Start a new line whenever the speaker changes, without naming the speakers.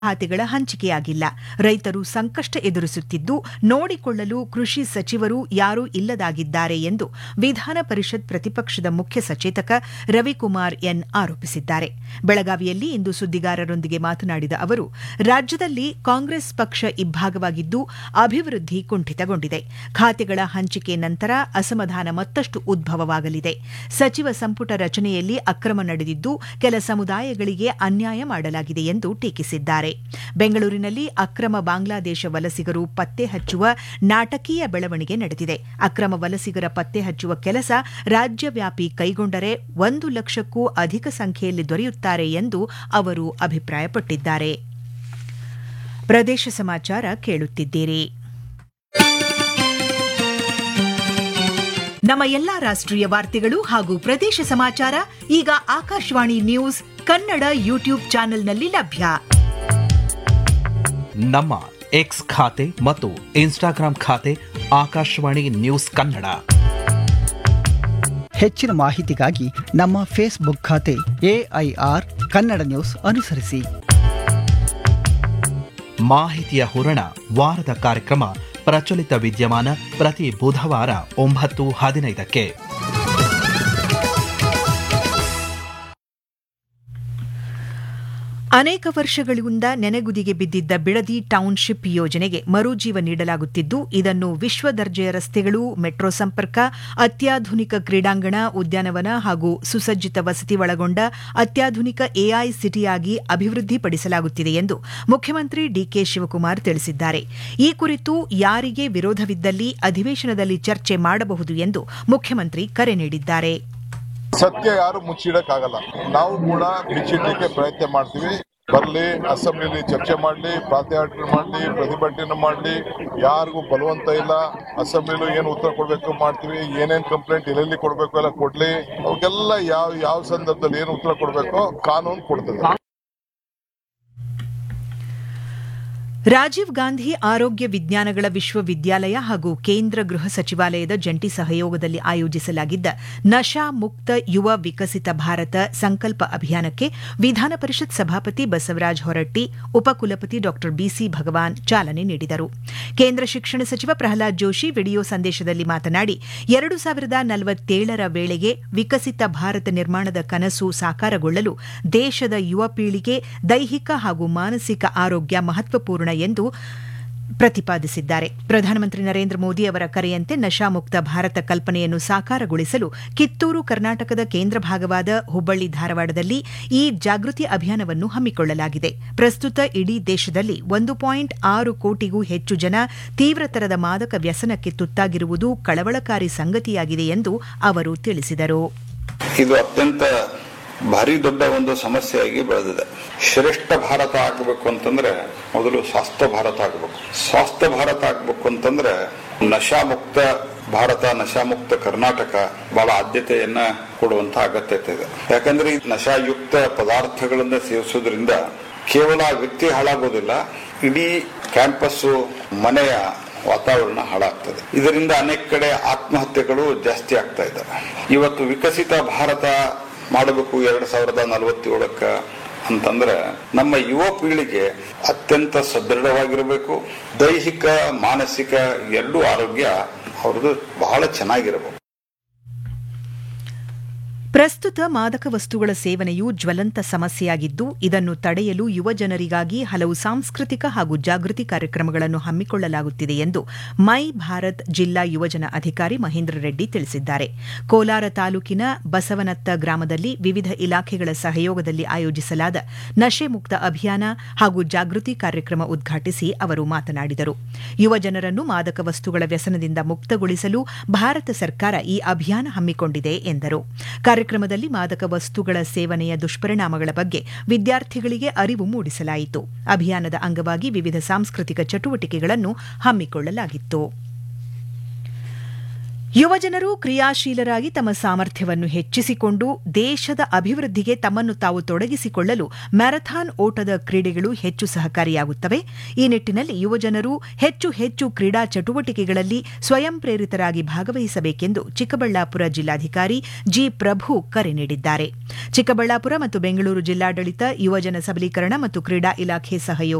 ಖಾತೆಗಳ ಹಂಚಿಕೆಯಾಗಿಲ್ಲ ರೈತರು ಸಂಕಷ್ಟ ಎದುರಿಸುತ್ತಿದ್ದು ನೋಡಿಕೊಳ್ಳಲು ಕೃಷಿ ಸಚಿವರು ಯಾರೂ ಇಲ್ಲದಾಗಿದ್ದಾರೆ ಎಂದು ವಿಧಾನ ಪರಿಷತ್ ಪ್ರತಿಪಕ್ಷದ ಮುಖ್ಯ ಸಚೇತಕ ರವಿಕುಮಾರ್ ಎನ್ ಆರೋಪಿಸಿದ್ದಾರೆ ಬೆಳಗಾವಿಯಲ್ಲಿ ಇಂದು ಸುದ್ದಿಗಾರರೊಂದಿಗೆ ಮಾತನಾಡಿದ ಅವರು ರಾಜ್ಯದಲ್ಲಿ ಕಾಂಗ್ರೆಸ್ ಪಕ್ಷ ಇಬ್ಬಾಗವಾಗಿದ್ದು ಅಭಿವೃದ್ಧಿ ಕುಂಠಿತಗೊಂಡಿದೆ ಖಾತೆಗಳ ಹಂಚಿಕೆ ನಂತರ ಅಸಮಾಧಾನ ಮತ್ತಷ್ಟು ಉದ್ಭವವಾಗಲಿದೆ ಸಚಿವ ಸಂಪುಟ ರಚನೆಯಲ್ಲಿ ಅಕ್ರಮ ನಡೆದಿದ್ದು ಕೆಲ ಸಮುದಾಯಗಳಿಗೆ ಅನ್ಯಾಯ ಮಾಡಲಾಗಿದೆ ಎಂದು ಟೀಕಿಸಿದ್ದಾರೆ ಬೆಂಗಳೂರಿನಲ್ಲಿ ಅಕ್ರಮ ಬಾಂಗ್ಲಾದೇಶ ವಲಸಿಗರು ಪತ್ತೆ ಹಚ್ಚುವ ನಾಟಕೀಯ ಬೆಳವಣಿಗೆ ನಡೆದಿದೆ ಅಕ್ರಮ ವಲಸಿಗರ ಪತ್ತೆ ಹಚ್ಚುವ ಕೆಲಸ ರಾಜ್ಯವ್ಯಾಪಿ ಕೈಗೊಂಡರೆ ಒಂದು ಲಕ್ಷಕ್ಕೂ ಅಧಿಕ ಸಂಖ್ಯೆಯಲ್ಲಿ ದೊರೆಯುತ್ತಾರೆ ಎಂದು ಅವರು ಅಭಿಪ್ರಾಯಪಟ್ಟಿದ್ದಾರೆ ಪ್ರದೇಶ ಸಮಾಚಾರ ಕೇಳುತ್ತಿದ್ದೀರಿ ನಮ್ಮ ಎಲ್ಲಾ ರಾಷ್ಟ್ರೀಯ ವಾರ್ತೆಗಳು ಹಾಗೂ ಪ್ರದೇಶ ಸಮಾಚಾರ ಈಗ ಆಕಾಶವಾಣಿ ನ್ಯೂಸ್ ಕನ್ನಡ ಯೂಟ್ಯೂಬ್ ಚಾನೆಲ್ನಲ್ಲಿ ಲಭ್ಯ
ನಮ್ಮ ಎಕ್ಸ್ ಖಾತೆ ಮತ್ತು ಇನ್ಸ್ಟಾಗ್ರಾಂ ಖಾತೆ ಆಕಾಶವಾಣಿ ನ್ಯೂಸ್ ಕನ್ನಡ
ಹೆಚ್ಚಿನ ಮಾಹಿತಿಗಾಗಿ ನಮ್ಮ ಫೇಸ್ಬುಕ್ ಖಾತೆ ಎಐಆರ್ ಕನ್ನಡ ನ್ಯೂಸ್ ಅನುಸರಿಸಿ
ಮಾಹಿತಿಯ ಹೂರಣ ವಾರದ ಕಾರ್ಯಕ್ರಮ ಪ್ರಚಲಿತ ವಿದ್ಯಮಾನ ಪ್ರತಿ ಬುಧವಾರ ಒಂಬತ್ತು ಹದಿನೈದಕ್ಕೆ
ಅನೇಕ ವರ್ಷಗಳಿಂದ ನೆನೆಗುದಿಗೆ ಬಿದ್ದಿದ್ದ ಬಿಡದಿ ಟೌನ್ಶಿಪ್ ಯೋಜನೆಗೆ ಮರುಜೀವ ನೀಡಲಾಗುತ್ತಿದ್ದು ಇದನ್ನು ವಿಶ್ವ ದರ್ಜೆಯ ರಸ್ತೆಗಳು ಮೆಟ್ರೋ ಸಂಪರ್ಕ ಅತ್ಯಾಧುನಿಕ ಕ್ರೀಡಾಂಗಣ ಉದ್ಯಾನವನ ಹಾಗೂ ಸುಸಜ್ಜಿತ ವಸತಿ ಒಳಗೊಂಡ ಅತ್ಯಾಧುನಿಕ ಎಐ ಸಿಟಿಯಾಗಿ ಅಭಿವೃದ್ಧಿಪಡಿಸಲಾಗುತ್ತಿದೆ ಎಂದು ಮುಖ್ಯಮಂತ್ರಿ ಡಿಕೆ ಶಿವಕುಮಾರ್ ತಿಳಿಸಿದ್ದಾರೆ ಈ ಕುರಿತು ಯಾರಿಗೆ ವಿರೋಧವಿದ್ದಲ್ಲಿ ಅಧಿವೇಶನದಲ್ಲಿ ಚರ್ಚೆ ಮಾಡಬಹುದು ಎಂದು ಮುಖ್ಯಮಂತ್ರಿ ಕರೆ ನೀಡಿದ್ದಾರೆ
ಸತ್ಯ ಯಾರು ಮುಚ್ಚಿಡಕ್ಕಾಗಲ್ಲ ನಾವು ಕೂಡ ಬಿಚ್ಚಿಡ್ಲಿಕ್ಕೆ ಪ್ರಯತ್ನ ಮಾಡ್ತೀವಿ ಬರ್ಲಿ ಅಸೆಂಬ್ಲಿಲಿ ಚರ್ಚೆ ಮಾಡ್ಲಿ ಪ್ರಾತ್ಯಕ್ಷಿಕೆ ಮಾಡ್ಲಿ ಪ್ರತಿಭಟನೆ ಮಾಡ್ಲಿ ಯಾರಿಗೂ ಬಲವಂತ ಇಲ್ಲ ಅಸೆಂಬ್ಲಿಲು ಏನು ಉತ್ತರ ಕೊಡ್ಬೇಕು ಮಾಡ್ತೀವಿ ಏನೇನ್ ಕಂಪ್ಲೇಂಟ್ ಎಲ್ಲೆಲ್ಲಿ ಕೊಡ್ಬೇಕು ಎಲ್ಲ ಕೊಡ್ಲಿ ಅವಕ್ಕೆಲ್ಲ ಯಾವ ಯಾವ ಸಂದರ್ಭದಲ್ಲಿ ಏನು ಉತ್ತರ ಕೊಡ್ಬೇಕೋ ಕಾನೂನು ಕೊಡ್ತದೆ
ರಾಜೀವ್ ಗಾಂಧಿ ಆರೋಗ್ಯ ವಿಜ್ಞಾನಗಳ ವಿಶ್ವವಿದ್ಯಾಲಯ ಹಾಗೂ ಕೇಂದ್ರ ಗೃಹ ಸಚಿವಾಲಯದ ಜಂಟಿ ಸಹಯೋಗದಲ್ಲಿ ಆಯೋಜಿಸಲಾಗಿದ್ದ ನಶಾ ಮುಕ್ತ ಯುವ ವಿಕಸಿತ ಭಾರತ ಸಂಕಲ್ಪ ಅಭಿಯಾನಕ್ಕೆ ವಿಧಾನ ಪರಿಷತ್ ಸಭಾಪತಿ ಬಸವರಾಜ ಹೊರಟ್ಟಿ ಉಪಕುಲಪತಿ ಡಾ ಬಿಸಿ ಭಗವಾನ್ ಚಾಲನೆ ನೀಡಿದರು ಕೇಂದ್ರ ಶಿಕ್ಷಣ ಸಚಿವ ಪ್ರಹ್ಲಾದ್ ಜೋಶಿ ವಿಡಿಯೋ ಸಂದೇಶದಲ್ಲಿ ಮಾತನಾಡಿ ಎರಡು ಸಾವಿರದ ನಲವತ್ತೇಳರ ವೇಳೆಗೆ ವಿಕಸಿತ ಭಾರತ ನಿರ್ಮಾಣದ ಕನಸು ಸಾಕಾರಗೊಳ್ಳಲು ದೇಶದ ಯುವ ಪೀಳಿಗೆ ದೈಹಿಕ ಹಾಗೂ ಮಾನಸಿಕ ಆರೋಗ್ಯ ಮಹತ್ವಪೂರ್ಣ ಎಂದು ಪ್ರತಿಪಾದಿಸಿದ್ದಾರೆ ಪ್ರಧಾನಮಂತ್ರಿ ನರೇಂದ್ರ ಮೋದಿ ಅವರ ಕರೆಯಂತೆ ನಶಾಮುಕ್ತ ಭಾರತ ಕಲ್ಪನೆಯನ್ನು ಸಾಕಾರಗೊಳಿಸಲು ಕಿತ್ತೂರು ಕರ್ನಾಟಕದ ಕೇಂದ್ರ ಭಾಗವಾದ ಹುಬ್ಬಳ್ಳಿ ಧಾರವಾಡದಲ್ಲಿ ಈ ಜಾಗೃತಿ ಅಭಿಯಾನವನ್ನು ಹಮ್ಮಿಕೊಳ್ಳಲಾಗಿದೆ ಪ್ರಸ್ತುತ ಇಡೀ ದೇಶದಲ್ಲಿ ಒಂದು ಪಾಯಿಂಟ್ ಆರು ಕೋಟಿಗೂ ಹೆಚ್ಚು ಜನ ತೀವ್ರತರದ ಮಾದಕ ವ್ಯಸನಕ್ಕೆ ತುತ್ತಾಗಿರುವುದು ಕಳವಳಕಾರಿ ಸಂಗತಿಯಾಗಿದೆ ಎಂದು ಅವರು ತಿಳಿಸಿದರು
ಇದು ಅತ್ಯಂತ ಭಾರಿ ದೊಡ್ಡ ಒಂದು ಸಮಸ್ಯೆಯಾಗಿ ಬೆಳೆದಿದೆ ಶ್ರೇಷ್ಠ ಭಾರತ ಆಗಬೇಕು ಅಂತಂದ್ರೆ ಮೊದಲು ಸ್ವಾಸ್ಥ್ಯ ಭಾರತ ಆಗಬೇಕು ಸ್ವಾಸ್ಥ್ಯ ಭಾರತ ಆಗಬೇಕು ಅಂತಂದ್ರೆ ನಶಾಮುಕ್ತ ಭಾರತ ನಶಾಮುಕ್ತ ಕರ್ನಾಟಕ ಬಹಳ ಆದ್ಯತೆಯನ್ನ ಕೊಡುವಂತ ಅಗತ್ಯತೆ ಇದೆ ಯಾಕಂದ್ರೆ ಈ ನಶಾಯುಕ್ತ ಪದಾರ್ಥಗಳನ್ನ ಸೇವಿಸೋದ್ರಿಂದ ಕೇವಲ ವ್ಯಕ್ತಿ ಹಾಳಾಗೋದಿಲ್ಲ ಇಡೀ ಕ್ಯಾಂಪಸ್ಸು ಮನೆಯ ವಾತಾವರಣ ಹಾಳಾಗ್ತದೆ ಇದರಿಂದ ಅನೇಕ ಕಡೆ ಆತ್ಮಹತ್ಯೆಗಳು ಜಾಸ್ತಿ ಆಗ್ತಾ ಇದ್ದಾವೆ ಇವತ್ತು ವಿಕಸಿತ ಭಾರತ ಮಾಡಬೇಕು ಎರಡ್ ಸಾವಿರದ ನಲವತ್ತೇಳಕ್ಕ ಅಂತಂದ್ರೆ ನಮ್ಮ ಯುವ ಪೀಳಿಗೆ ಅತ್ಯಂತ ಸದೃಢವಾಗಿರಬೇಕು ದೈಹಿಕ ಮಾನಸಿಕ ಎರಡೂ ಆರೋಗ್ಯ ಅವ್ರದ್ದು ಬಹಳ ಚೆನ್ನಾಗಿರಬೇಕು
ಪ್ರಸ್ತುತ ಮಾದಕ ವಸ್ತುಗಳ ಸೇವನೆಯು ಜ್ವಲಂತ ಸಮಸ್ಯೆಯಾಗಿದ್ದು ಇದನ್ನು ತಡೆಯಲು ಯುವ ಜನರಿಗಾಗಿ ಹಲವು ಸಾಂಸ್ಕೃತಿಕ ಹಾಗೂ ಜಾಗೃತಿ ಕಾರ್ಯಕ್ರಮಗಳನ್ನು ಹಮ್ಮಿಕೊಳ್ಳಲಾಗುತ್ತಿದೆ ಎಂದು ಮೈ ಭಾರತ್ ಜಿಲ್ಲಾ ಯುವಜನ ಅಧಿಕಾರಿ ಮಹೇಂದ್ರ ರೆಡ್ಡಿ ತಿಳಿಸಿದ್ದಾರೆ ಕೋಲಾರ ತಾಲೂಕಿನ ಬಸವನತ್ತ ಗ್ರಾಮದಲ್ಲಿ ವಿವಿಧ ಇಲಾಖೆಗಳ ಸಹಯೋಗದಲ್ಲಿ ಆಯೋಜಿಸಲಾದ ನಶೆ ಮುಕ್ತ ಅಭಿಯಾನ ಹಾಗೂ ಜಾಗೃತಿ ಕಾರ್ಯಕ್ರಮ ಉದ್ಘಾಟಿಸಿ ಅವರು ಮಾತನಾಡಿದರು ಯುವ ಜನರನ್ನು ಮಾದಕ ವಸ್ತುಗಳ ವ್ಯಸನದಿಂದ ಮುಕ್ತಗೊಳಿಸಲು ಭಾರತ ಸರ್ಕಾರ ಈ ಅಭಿಯಾನ ಹಮ್ಮಿಕೊಂಡಿದೆ ಎಂದರು ಕಾರ್ಯಕ್ರಮದಲ್ಲಿ ಮಾದಕ ವಸ್ತುಗಳ ಸೇವನೆಯ ದುಷ್ಪರಿಣಾಮಗಳ ಬಗ್ಗೆ ವಿದ್ಯಾರ್ಥಿಗಳಿಗೆ ಅರಿವು ಮೂಡಿಸಲಾಯಿತು ಅಭಿಯಾನದ ಅಂಗವಾಗಿ ವಿವಿಧ ಸಾಂಸ್ಕೃತಿಕ ಚಟುವಟಿಕೆಗಳನ್ನು ಹಮ್ಮಿಕೊಳ್ಳಲಾಗಿತ್ತು ಯುವಜನರು ಕ್ರಿಯಾಶೀಲರಾಗಿ ತಮ್ಮ ಸಾಮರ್ಥ್ಯವನ್ನು ಹೆಚ್ಚಿಸಿಕೊಂಡು ದೇಶದ ಅಭಿವೃದ್ಧಿಗೆ ತಮ್ಮನ್ನು ತಾವು ತೊಡಗಿಸಿಕೊಳ್ಳಲು ಮ್ಯಾರಥಾನ್ ಓಟದ ಕ್ರೀಡೆಗಳು ಹೆಚ್ಚು ಸಹಕಾರಿಯಾಗುತ್ತವೆ ಈ ನಿಟ್ಟಿನಲ್ಲಿ ಯುವಜನರು ಹೆಚ್ಚು ಹೆಚ್ಚು ಕ್ರೀಡಾ ಚಟುವಟಿಕೆಗಳಲ್ಲಿ ಸ್ವಯಂ ಪ್ರೇರಿತರಾಗಿ ಭಾಗವಹಿಸಬೇಕೆಂದು ಚಿಕ್ಕಬಳ್ಳಾಪುರ ಜಿಲ್ಲಾಧಿಕಾರಿ ಜಿ ಪ್ರಭು ಕರೆ ನೀಡಿದ್ದಾರೆ ಚಿಕ್ಕಬಳ್ಳಾಪುರ ಮತ್ತು ಬೆಂಗಳೂರು ಜಿಲ್ಲಾಡಳಿತ ಯುವಜನ ಸಬಲೀಕರಣ ಮತ್ತು ಕ್ರೀಡಾ ಇಲಾಖೆ ಸಹಯೋಗ